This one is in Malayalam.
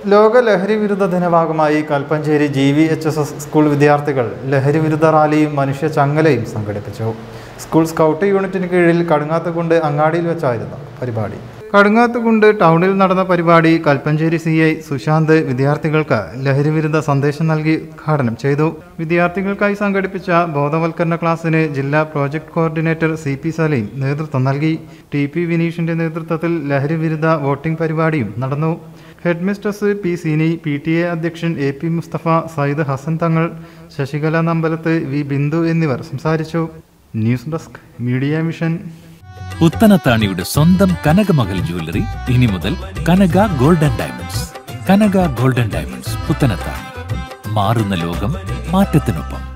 ലോക ലഹരി വിരുദ്ധ ദിനഭാഗമായി Kalpancheri G V H S S school വിദ്യാർത്ഥികൾ ലഹരി വിരുദ്ധ റാലിയും മനുഷ്യ ചങ്ങലയും സംഘടിപ്പിച്ചു സ്കൂൾ സ്കൗട്ട് യൂണിറ്റിന് കീഴിൽ കടുങ്ങാത്തുകുണ്ട് അങ്ങാടിയിൽ വെച്ചായിരുന്നു പരിപാടി കടുങ്ങാത്തുകുണ്ട് ടൗണിൽ നടന്ന പരിപാടി കൽപ്പഞ്ചേരി സി ഐ സുശാന്ത് വിദ്യാർത്ഥികൾക്ക് ലഹരി വിരുദ്ധ സന്ദേശം നൽകി ഉദ്ഘാടനം ചെയ്തു വിദ്യാർത്ഥികൾക്കായി സംഘടിപ്പിച്ച ബോധവൽക്കരണ ക്ലാസ്സിന് ജില്ലാ project coordinator C P Saleem നേതൃത്വം നൽകി ടി പി വിനീഷിന്റെ നേതൃത്വത്തിൽ ലഹരി വിരുദ്ധ വോട്ടിംഗ് പരിപാടിയും നടന്നു head mistress P Seeni P T A അധ്യക്ഷൻ A P Mustafa Sayyid Hasan Thangal Sasikala Nambalath V Bindu എന്നിവർ സംസാരിച്ചു ന്യൂസ് ഡെസ്ക് മീഡിയ മിഷൻ പുത്തനത്താണിയുടെ സ്വന്തം കനകമകൽ ജ്വല്ലറി ഇനി മുതൽ Kanaka golden diamonds Kanaka golden diamonds Puthanathani മാറുന്ന ലോകം മാറ്റത്തിനൊപ്പം